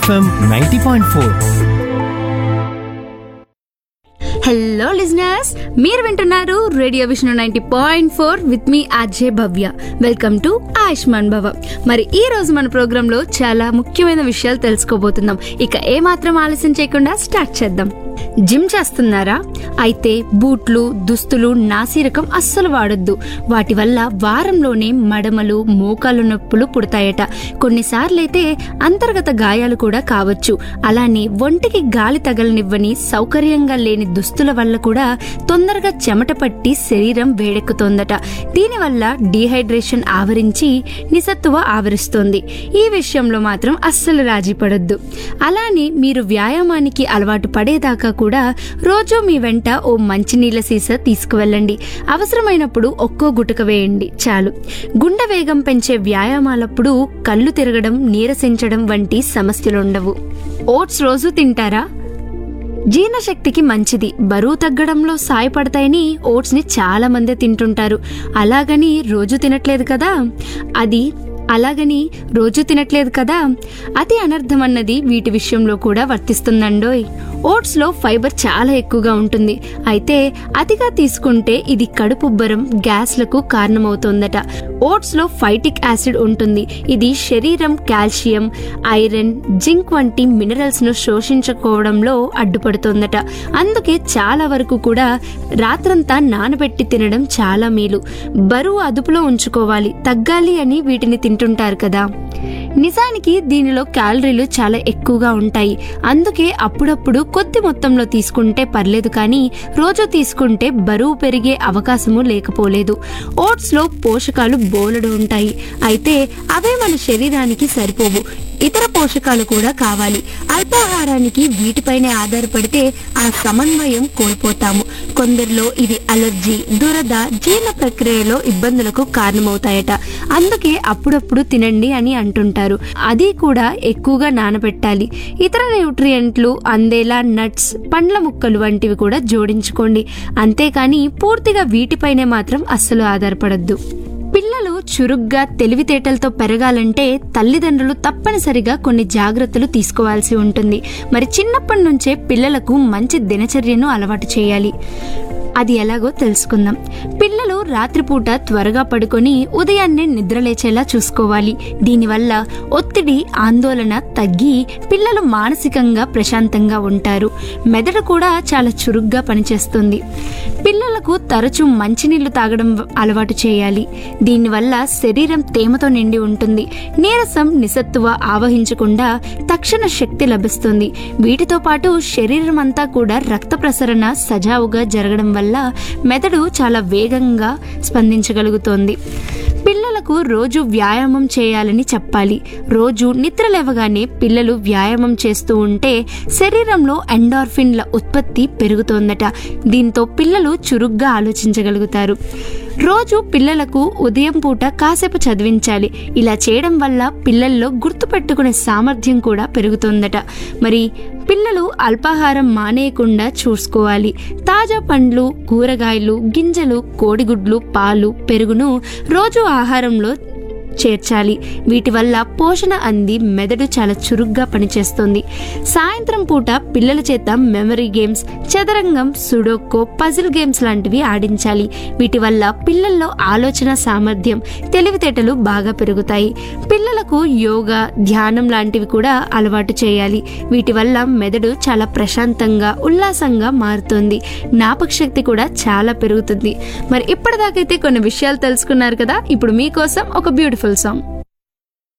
FM ninety point four hello listeners మీరు వింటున్నారు radio Vishnu ninety point four with మీ Ajay Bhavya welcome to Ayushman Bhava మరి ఈ రోజు మన ప్రోగ్రామ్ లో చాలా ముఖ్యమైన విషయాలు తెలుసుకోబోతున్నాం ఇక ఏ మాత్రం ఆలస్యం చేయకుండా స్టార్ట్ చేద్దాం జిమ్ చేస్తున్నారా అయితే బూట్లు దుస్తులు నాసిరకం అస్సలు వాడొద్దు వాటి వల్ల వారంలోనే మడమలు మోకాలు నొప్పులు పుడతాయట కొన్నిసార్లైతే అంతర్గత గాయాలు కూడా కావచ్చు అలానే ఒంటికి గాలి తగలనివ్వని సౌకర్యంగా లేని దుస్తుల వల్ల కూడా తొందరగా చెమట పట్టి శరీరం వేడెక్కుతోందట దీనివల్ల డీహైడ్రేషన్ ఆవరించి నిసత్తువ ఆవరిస్తోంది ఈ విషయంలో మాత్రం అస్సలు రాజీ పడొద్దు అలానే మీరు వ్యాయామానికి అలవాటు పడేదాకా కూడా రోజు మీ వెంట ఓ మంచినీళ్ళ సీసా తీసుకువెళ్ళండి అవసరమైనప్పుడు ఒక్కో గుటక వేయండి చాలు గుండె వేగం పెంచే వ్యాయామాలప్పుడు కళ్ళు తిరగడం నీరసించడం వంటి సమస్యలుండవు ఓట్స్ రోజు తింటారా జీర్ణశక్తికి మంచిది బరువు తగ్గడంలో సాయపడతాయని ఓట్స్ ని చాలా మంది తింటుంటారు అలాగని రోజు తినట్లేదు కదా అది అలాగని రోజు తినట్లేదు కదా అతి అనర్థం అన్నది వీటి విషయంలో కూడా వర్తిస్తుందండోయ్ ఓట్స్ లో ఫైబర్ చాలా ఎక్కువగా ఉంటుంది అయితే అతిగా తీసుకుంటే ఇది కడుపుబ్బరం గ్యాస్లకు కారణమవుతోందట ఓట్స్ లో ఫైటిక్ యాసిడ్ ఉంటుంది ఇది శరీరం కాల్షియం ఐరన్ జింక్ వంటి మినరల్స్ ను శోషించుకోవడంలో అడ్డుపడుతోందట అందుకే చాలా వరకు కూడా రాత్రంతా నానబెట్టి తినడం చాలా మేలు బరువు అదుపులో ఉంచుకోవాలి తగ్గాలి అని వీటిని తింటుంటారు కదా నిజానికి దీనిలో క్యాలరీలు చాలా ఎక్కువగా ఉంటాయి అందుకే అప్పుడప్పుడు కొద్ది మొత్తంలో తీసుకుంటే పర్లేదు కానీ రోజు తీసుకుంటే బరువు పెరిగే అవకాశము లేకపోలేదు ఓట్స్ లో పోషకాలు బోలెడు ఉంటాయి అయితే అవే మన శరీరానికి సరిపోవు ఇతర పోషకాలు కూడా కావాలి అల్పాహారానికి వీటిపైనే ఆధారపడితే ఆ సమన్వయం కోల్పోతాము కొందరిలో ఇది అలర్జీ దురద జీర్ణ ప్రక్రియలో ఇబ్బందులకు కారణమవుతాయట అందుకే అప్పుడప్పుడు తినండి అని అంటుంటారు అది కూడా ఎక్కువగా నానబెట్టాలి ఇతర న్యూట్రియంట్లు అందేలా నట్స్ పండ్ల ముక్కలు వంటివి కూడా జోడించుకోండి అంతేకాని పూర్తిగా వీటిపైనే మాత్రం అస్సలు ఆధారపడద్దు పిల్లలు చురుగ్గా తెలివితేటలతో పెరగాలంటే తల్లిదండ్రులు తప్పనిసరిగా కొన్ని జాగ్రత్తలు తీసుకోవాల్సి ఉంటుంది మరి చిన్నప్పటి నుంచే పిల్లలకు మంచి దినచర్యను అలవాటు చేయాలి అది ఎలాగో తెలుసుకుందాం పిల్లలు రాత్రిపూట త్వరగా పడుకొని ఉదయాన్నే నిద్రలేచేలా చూసుకోవాలి దీనివల్ల ఒత్తిడి ఆందోళన తగ్గి పిల్లలు మానసికంగా ప్రశాంతంగా ఉంటారు మెదడు కూడా చాలా చురుగ్గా పనిచేస్తుంది పిల్లలకు తరచూ మంచినీళ్లు తాగడం అలవాటు చేయాలి దీనివల్ల శరీరం తేమతో నిండి ఉంటుంది నీరసం నిసత్తువ ఆవహించకుండా తక్షణ శక్తి లభిస్తుంది వీటితో పాటు శరీరం అంతా కూడా రక్త ప్రసరణ సజావుగా జరగడం వల్ల మెదడు చాలా వేగంగా స్పందించగలుగుతోంది పిల్లలకు రోజు వ్యాయామం చేయాలని చెప్పాలి రోజు నిద్ర లేవగానే పిల్లలు వ్యాయామం చేస్తూ ఉంటే శరీరంలో ఎండార్ఫిన్ల ఉత్పత్తి పెరుగుతోందట దీంతో పిల్లలు చురుగ్గా ఆలోచించగలుగుతారు రోజు పిల్లలకు ఉదయం పూట కాసేపు చదివించాలి ఇలా చేయడం వల్ల పిల్లల్లో గుర్తుపెట్టుకునే సామర్థ్యం కూడా పెరుగుతుందట మరి పిల్లలు అల్పాహారం మానేయకుండా చూసుకోవాలి తాజా పండ్లు కూరగాయలు గింజలు కోడిగుడ్లు పాలు పెరుగును రోజు ఆహారంలో చేర్చాలి వీటి వల్ల పోషణ అంది మెదడు చాలా చురుగ్గా పనిచేస్తుంది సాయంత్రం పూట పిల్లల చేత మెమరీ గేమ్స్ చదరంగం సుడోకో పజిల్ గేమ్స్ లాంటివి ఆడించాలి వీటి వల్ల పిల్లల్లో ఆలోచన సామర్థ్యం తెలివితేటలు బాగా పెరుగుతాయి పిల్లలకు యోగా ధ్యానం లాంటివి కూడా అలవాటు చేయాలి వీటి వల్ల మెదడు చాలా ప్రశాంతంగా ఉల్లాసంగా మారుతుంది జ్ఞాపక శక్తి కూడా చాలా పెరుగుతుంది మరి ఇప్పటిదాకైతే కొన్ని విషయాలు తెలుసుకున్నారు కదా ఇప్పుడు మీకోసం ఒక బ్యూటిఫుల్ సాంగ్